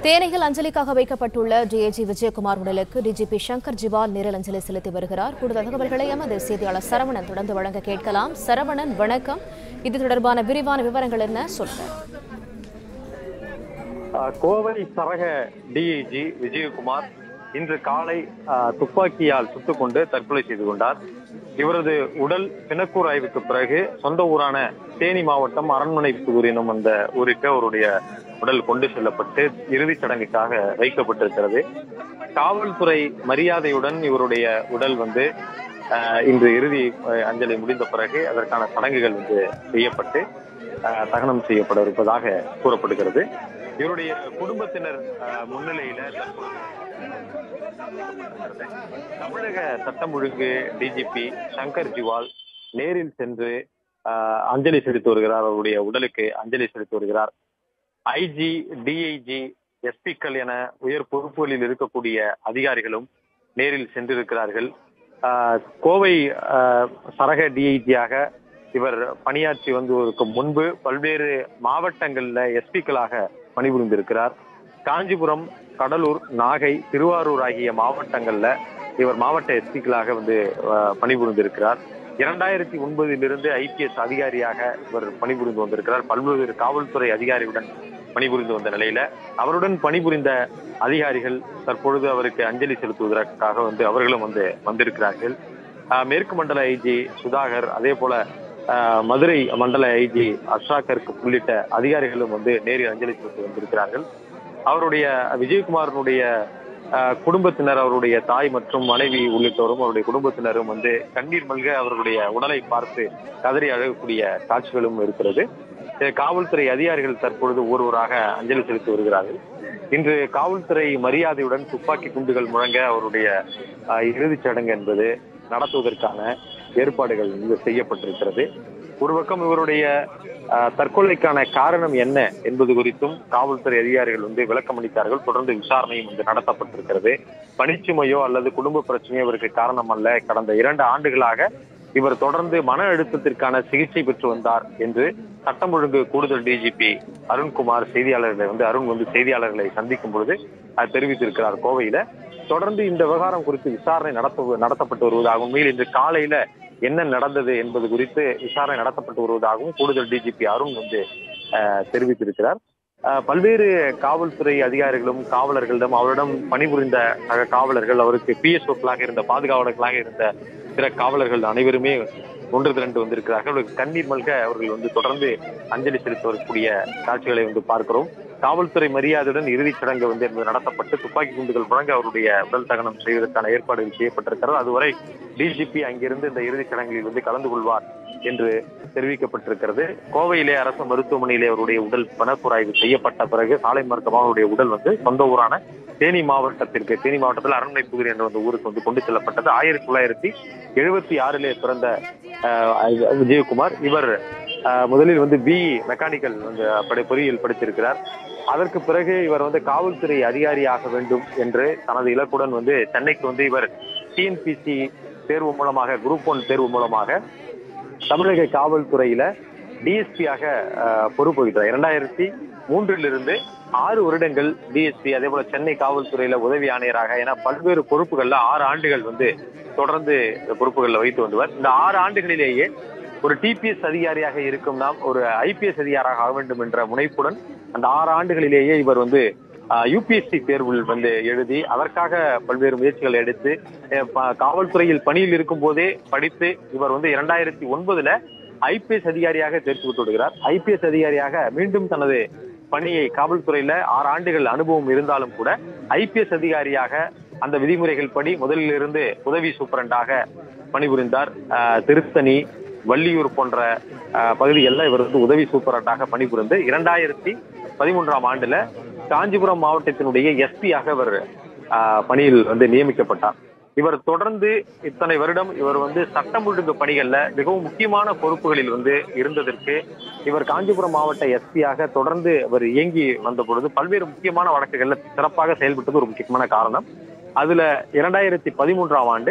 தேனியில் அஞ்சலிக்காக வைக்கப்பட்டுள்ள டிஐஜி விஜயகுமார் உடலுக்கு டிஜிபி சங்கர் ஜிவால் நேரில் அஞ்சலி செலுத்தி வருகிறார் கூடுதல் தகவல்களை எமது செய்தியாளர் சரவணன் தொடர்ந்து வழங்க கேட்கலாம் சரவணன் வணக்கம் இது தொடர்பான விரிவான விவரங்கள் என்ன சொல்லுங்க அஹ் கோவை சரக டிஐஜி விஜயகுமார் இன்று காலை அஹ், துப்பாக்கியால் சுட்டுக் கொண்டு தற்கொலை செய்து கொண்டார் இவரது உடல் பிணக்கூர் ஆய்வுக்கு பிறகு சொந்த ஊரான தேனி மாவட்டம் அரண்மனை புதூர் எனும் அந்த ஊருக்கு அவருடைய உடல் கொண்டு செல்லப்பட்டு இறுதிச் சடங்குக்காக வைக்கப்பட்டிருக்கிறது காவல்துறை மரியாதையுடன் இவருடைய உடல் வந்து அஹ், இன்று இறுதி அஹ், அஞ்சலி முடிந்த பிறகு அதற்கான சடங்குகள் வந்து செய்யப்பட்டு அஹ், தகனம் செய்யப்பட இருப்பதாக கூறப்படுகிறது இவருடைய குடும்பத்தினர் அஹ், முன்னிலையில தற்போது தமிழக சட்டம் ஒழுங்கு டிஜிபி சங்கர் ஜிவால் நேரில் சென்று அஹ், அஞ்சலி செலுத்தி வருகிறார் அவருடைய உடலுக்கு அஞ்சலி செலுத்தி வருகிறார் ஐஜி டிஐஜி எஸ்பிக்கள் என உயர் பொறுப்புகளில் இருக்கக்கூடிய அதிகாரிகளும் நேரில் சென்றிருக்கிறார்கள் அஹ், கோவை அஹ், சரக டிஐஜியாக இவர் பணியாற்றி வந்ததற்கு முன்பு பல்வேறு மாவட்டங்கள்ல எஸ்பிக்களாக பணிபுரிந்திருக்கிறார் காஞ்சிபுரம் கடலூர் நாகை திருவாரூர் ஆகிய மாவட்டங்கள்ல இவர் மாவட்ட எஸ்பிக்களாக வந்து அஹ், பணிபுரிந்திருக்கிறார் இரண்டாயிரத்தி ஒன்பதிலிருந்து ஐபிஎஸ் அதிகாரியாக இவர் பணிபுரிந்து வந்திருக்கிறார் பல்வேறு காவல்துறை அதிகாரியுடன் பணிபுரிந்து வந்த நிலையில அவருடன் பணிபுரிந்த அதிகாரிகள் தற்பொழுது அவருக்கு அஞ்சலி செலுத்துவதற்காக வந்து அவர்களும் வந்து வந்திருக்கிறார்கள் அஹ், மேற்கு மண்டல ஐஜி சுதாகர் அதே போல அஹ், மதுரை மண்டல ஐஜி அஷ்ராகர்க் உள்ளிட்ட அதிகாரிகளும் வந்து நேரில் அஞ்சலி செலுத்தி வந்திருக்கிறார்கள் அவருடைய விஜயகுமாரனுடைய அஹ், குடும்பத்தினர் அவருடைய தாய் மற்றும் மனைவி உள்ளிட்டோரும் அவருடைய குடும்பத்தினரும் வந்து கண்ணீர் மல்க அவர்களுடைய உடலை பார்த்து கதறி அழகக்கூடிய காட்சிகளும் இருக்கிறது அஹ், காவல்துறை அதிகாரிகள் தற்பொழுது ஒருவராக அஞ்சலி செலுத்தி வருகிறார்கள் இன்று காவல்துறை மரியாதையுடன் துப்பாக்கி குண்டுகள் முழங்க அவருடைய அஹ், இறுதிச் சடங்கு என்பது நடத்துவதற்கான ஏற்பாடுகள் இங்கு செய்யப்பட்டிருக்கிறது ஒரு பக்கம் இவருடைய அஹ், தற்கொலைக்கான காரணம் என்ன என்பது குறித்தும் காவல்துறை அதிகாரிகள் வந்து விளக்கம் அளித்தார்கள் தொடர்ந்து விசாரணையும் வந்து நடத்தப்பட்டிருக்கிறது பணிச்சுமையோ அல்லது குடும்ப பிரச்சனையோ இவருக்கு காரணம் அல்ல கடந்த இரண்டு ஆண்டுகளாக இவர் தொடர்ந்து மன அழுத்தத்திற்கான சிகிச்சை பெற்று வந்தார் என்று சட்டம் ஒழுங்கு கூடுதல் டிஜிபி அருண்குமார் செய்தியாளர்களை வந்து அருண் வந்து செய்தியாளர்களை சந்திக்கும் பொழுது அது தெரிவித்திருக்கிறார் கோவையில தொடர்ந்து இந்த விவகாரம் குறித்து விசாரணை நடத்த நடத்தப்பட்டு வருவதாகவும் உண்மையில் இன்று காலையில என்ன நடந்தது என்பது குறித்து விசாரணை நடத்தப்பட்டு வருவதாகவும் கூடுதல் டிஜிபி அருண் வந்து அஹ், தெரிவித்திருக்கிறார் அஹ், பல்வேறு காவல்துறை அதிகாரிகளும் காவலர்களிடம் அவரிடம் பணிபுரிந்த சக காவலர்கள் அவருக்கு பிஎஸ்ஓக்களாக இருந்த பாதுகாவலர்களாக இருந்த பிற காவலர்கள் அனைவருமே ஒன்று திரண்டு வந்திருக்கிறார்கள் அவர்களுக்கு கண்ணீர் மல்க அவர்கள் வந்து தொடர்ந்து அஞ்சலி செலுத்த வரக்கூடிய காட்சிகளை வந்து பார்க்கிறோம் காவல்துறை மரியாதையுடன் இறுதிச் சடங்கு வந்து என்பது நடத்தப்பட்டு துப்பாக்கி குண்டுகள் முழங்க அவருடைய உடல் தகனம் செய்வதற்கான ஏற்பாடுகள் செய்யப்பட்டிருக்கிறது அதுவரை டிஜிபி அங்கிருந்து இந்த இறுதிச் சடங்கில் வந்து கலந்து கொள்வார் என்று தெரிவிக்கப்பட்டிருக்கிறது கோவையிலே அரசு மருத்துவமனையிலே அவருடைய உடல் பணப்புராய்வு செய்யப்பட்ட பிறகு சாலை மார்க்கமாக அவருடைய உடல் வந்து சொந்த ஊரான தேனி மாவட்டத்திற்கு தேனி மாவட்டத்தில் அரண்மனை புதிர் என்ற அந்த ஊருக்கு வந்து கொண்டு செல்லப்பட்டது ஆயிரத்தி தொள்ளாயிரத்தி எழுபத்தி ஆறிலே பிறந்த அஹ், விஜயகுமார் இவர் அஹ், முதலில் வந்து பி மெக்கானிக்கல் வந்து படி பொறியியல் படித்திருக்கிறார் அதற்கு பிறகு இவர் வந்து காவல்துறை அதிகாரியாக வேண்டும் என்று தனது இலக்குடன் வந்து சென்னைக்கு வந்து இவர் டிஎன்பிசி தேர்வு மூலமாக குரூப் ஒன் தேர்வு மூலமாக தமிழக காவல்துறையில டிஎஸ்பியாக பொறுப்பு வகித்தார் இரண்டாயிரத்தி மூன்றிலிருந்து ஆறு வருடங்கள் டிஎஸ்பி அதே போல சென்னை காவல்துறையில உதவி ஆணையராக என பல்வேறு பொறுப்புகள்ல ஆறு ஆண்டுகள் வந்து தொடர்ந்து இந்த பொறுப்புகள்ல வைத்து வந்தவர் இந்த ஆறு ஆண்டுகளிலேயே ஒரு டிபிஎஸ் அதிகாரியாக இருக்கும் நாம் ஒரு ஐபிஎஸ் அதிகாரியாக ஆக வேண்டும் என்ற முனைப்புடன் அந்த ஆறு ஆண்டுகளிலேயே இவர் வந்து யூபிஎஸ்சி தேர்வில் வந்து எழுதி அதற்காக பல்வேறு முயற்சிகளை எடுத்து அஹ், ப- காவல்துறையில் பணியில் இருக்கும் போதே படித்து இவர் வந்து இரண்டாயிரத்தி ஒன்பதுல ஐபிஎஸ் அதிகாரியாக தேர்ச்சி பெற்று விடுகிறார் ஐபிஎஸ் அதிகாரியாக மீண்டும் தனது பணியை காவல்துறையில ஆறு ஆண்டுகள் அனுபவம் இருந்தாலும் கூட ஐபிஎஸ் அதிகாரியாக அந்த விதிமுறைகள் படி முதலில் இருந்து உதவி சூப்பரண்டாக பணிபுரிந்தார் அஹ், திருத்தணி வள்ளியூர் போன்ற அஹ், பகுதிகளில் இவர் வந்து உதவி சூப்பரண்டாக பணிபுரிந்து இரண்டாயிரத்தி பதிமூன்றாம் ஆண்டுல காஞ்சிபுரம் மாவட்டத்தினுடைய எஸ்பியாக இவர் அஹ், பணியில் வந்து நியமிக்கப்பட்டார் இவர் தொடர்ந்து இத்தனை வருடம் இவர் வந்து சட்டம் ஒழுங்கு பணிகள்ல மிகவும் முக்கியமான பொறுப்புகளில் வந்து இருந்ததற்கு இவர் காஞ்சிபுரம் மாவட்ட எஸ்பியாக தொடர்ந்து அவர் இயங்கி வந்த பொழுது பல்வேறு முக்கியமான வழக்குகள்ல சிறப்பாக செயல்பட்டது ஒரு முக்கியமான காரணம் அதுல இரண்டாயிரத்தி பதிமூன்றாம் ஆண்டு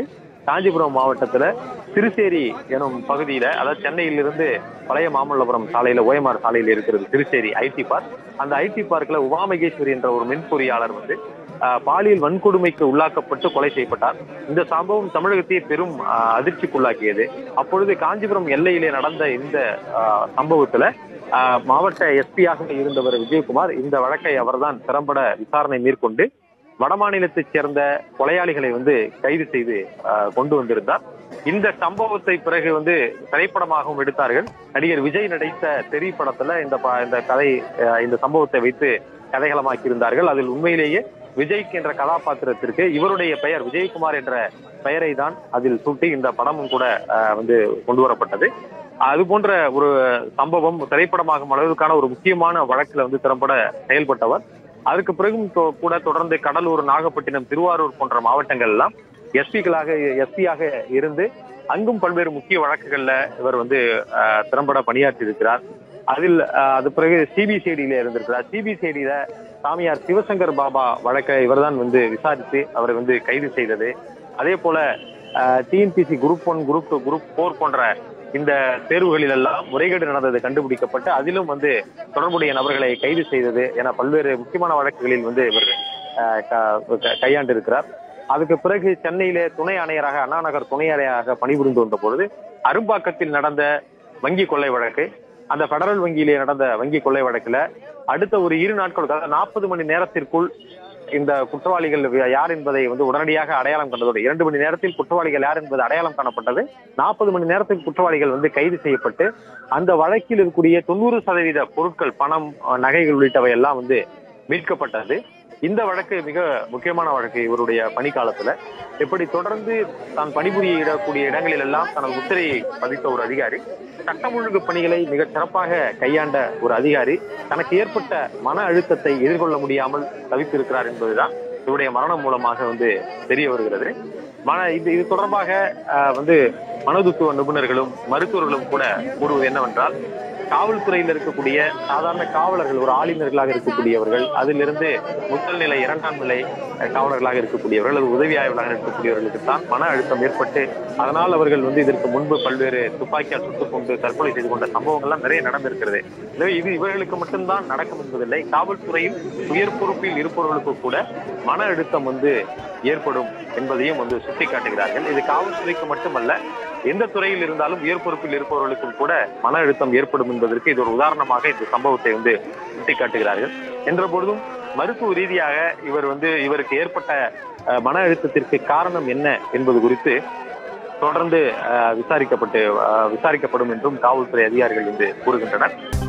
காஞ்சிபுரம் மாவட்டத்துல திருச்சேரி எனும் பகுதியில அதாவது சென்னையிலிருந்து பழைய மாமல்லபுரம் சாலையில ஓஎம்ஆர் சாலையில இருக்கிறது திருச்சேரி ஐடி பார்க் அந்த ஐடி பார்க்ல உமாமகேஸ்வரி என்ற ஒரு மின் பொறியாளர் வந்து ஆஹ், பாலியல் வன்கொடுமைக்கு உள்ளாக்கப்பட்டு கொலை செய்யப்பட்டார் இந்த சம்பவம் தமிழகத்தையே பெரும் ஆஹ், அதிர்ச்சிக்குள்ளாக்கியது அப்பொழுது காஞ்சிபுரம் எல்லையிலே நடந்த இந்த ஆஹ், சம்பவத்துல ஆஹ், மாவட்ட எஸ்பியாக இருந்தவர் விஜயகுமார் இந்த வழக்கை அவர்தான் திறம்பட விசாரணை மேற்கொண்டு வடமாநிலத்தைச் சேர்ந்த கொலையாளிகளை வந்து கைது செய்து ஆஹ், கொண்டு வந்திருந்தார் இந்த சம்பவத்தை பிறகு வந்து திரைப்படமாகவும் எடுத்தார்கள் நடிகர் விஜய் நடித்த தெரி படத்துல இந்த ப- இந்த கதை ஆஹ், இந்த சம்பவத்தை வைத்து கதைகளமாக்கி இருந்தார்கள் அதில் உண்மையிலேயே விஜய்க்கு என்ற கதாபாத்திரத்திற்கு இவருடைய பெயர் விஜயகுமார் என்ற பெயரை தான் அதில் சூட்டி இந்த படமும் கூட ஆஹ், வந்து கொண்டு வரப்பட்டது அது போன்ற ஒரு சம்பவம் திரைப்படமாகும் அளவுக்கான ஒரு முக்கியமான வழக்குல வந்து திறம்பட செயல்பட்டவர் அதுக்கு பிறகும் தொ- கூட தொடர்ந்து கடலூர் நாகப்பட்டினம் திருவாரூர் போன்ற மாவட்டங்கள் எல்லாம் எஸ்பிகளாக எஸ்பியாக இருந்து அங்கும் பல்வேறு முக்கிய வழக்குகள்ல இவர் வந்து ஆஹ், திறம்பட பணியாற்றி இருக்கிறார் அதில் ஆஹ், அது பிறகு சிபிசிஐடியில இருந்திருக்கிறார் சிபிசிஐடியில சாமியார் சிவசங்கர் பாபா வழக்கை இவர்தான் வந்து விசாரித்து அவரை வந்து கைது செய்தது அதே போல TNPSC group one group two group four போன்ற இந்த தேர்வுகளில் எல்லாம் முறைகேடு நடந்தது கண்டுபிடிக்கப்பட்டு அதிலும் வந்து தொடர்புடைய நபர்களை கைது செய்தது என பல்வேறு முக்கியமான வழக்குகளில் வந்து இவர் ஆஹ், க- க- கையாண்டு இருக்கிறார் அதுக்கு பிறகு சென்னையிலே துணை ஆணையராக அண்ணா நகர் துணை ஆணையராக பணிபுரிந்து வந்த பொழுது அரும்பாக்கத்தில் நடந்த வங்கி கொள்ளை வழக்கு அந்த பெடரல் வங்கியிலே நடந்த வங்கி கொள்ளை வழக்குல அடுத்த ஒரு இரு நாட்களுக்கு அதாவது நாற்பது மணி நேரத்திற்குள் இந்த குற்றவாளிகள் யார் என்பதை வந்து உடனடியாக அடையாளம் கண்டதோடு இரண்டு மணி நேரத்தில் குற்றவாளிகள் யார் என்பது அடையாளம் காணப்பட்டது நாற்பது மணி நேரத்துக்கு குற்றவாளிகள் வந்து கைது செய்யப்பட்டு அந்த வழக்கில் இருக்கக்கூடிய தொண்ணூறு சதவீத பொருட்கள் பணம் அஹ், நகைகள் உள்ளிட்டவை எல்லாம் வந்து மீட்கப்பட்டது இந்த வழக்கு மிக முக்கியமான வழக்கு இவருடைய பணிக்காலத்துல எப்படி தொடர்ந்து தான் பணிபுரியக்கூடிய இடங்களில் எல்லாம் தனது முத்திரையை பதித்த ஒரு அதிகாரி சட்டம் ஒழுங்கு பணிகளை மிக சிறப்பாக கையாண்ட ஒரு அதிகாரி தனக்கு ஏற்பட்ட மன அழுத்தத்தை எதிர்கொள்ள முடியாமல் தவித்திருக்கிறார் என்பதுதான் இவருடைய மரணம் மூலமாக வந்து தெரிய வருகிறது மன இது இது தொடர்பாக ஆஹ், வந்து மனோதத்துவ நிபுணர்களும் மருத்துவர்களும் கூட கூறுவது என்னவென்றால் காவல்துறையில் இருக்கக்கூடிய சாதாரண காவலர்கள் ஒரு ஆளுநர்களாக இருக்கக்கூடியவர்கள் அதிலிருந்து முதல் நிலை இரண்டாம் நிலை அஹ், காவலர்களாக இருக்கக்கூடியவர்கள் அல்லது உதவி ஆய்வாளராக இருக்கக்கூடியவர்களுக்கு தான் மன அழுத்தம் ஏற்பட்டு அதனால் அவர்கள் வந்து இதற்கு முன்பு பல்வேறு துப்பாக்கியால் சுட்டுக் கொண்டு தற்கொலை செய்து கொண்ட சம்பவங்கள்லாம் நிறைய நடந்திருக்கிறது எனவே இது இவர்களுக்கு மட்டும்தான் நடக்கும் என்பதில்லை காவல்துறையில் உயர் பொறுப்பில் இருப்பவர்களுக்கு கூட மன அழுத்தம் வந்து ஏற்படும் என்பதையும் வந்து சுட்டிக்காட்டுகிறார்கள் இது காவல்துறைக்கு மட்டுமல்ல எந்த துறையில் இருந்தாலும் உயர் பொறுப்பில் இருப்பவர்களுக்கும் கூட மன அழுத்தம் ஏற்படும் என்பதற்கு இது ஒரு உதாரணமாக இந்த சம்பவத்தை வந்து சுட்டிக்காட்டுகிறார்கள் என்ற பொழுதும் மருத்துவ ரீதியாக இவர் வந்து இவருக்கு ஏற்பட்ட அஹ், மன அழுத்தத்திற்கு காரணம் என்ன என்பது குறித்து தொடர்ந்து அஹ், விசாரிக்கப்பட்டு அஹ், விசாரிக்கப்படும் என்றும் காவல்துறை அதிகாரிகள் வந்து கூறுகின்றனர்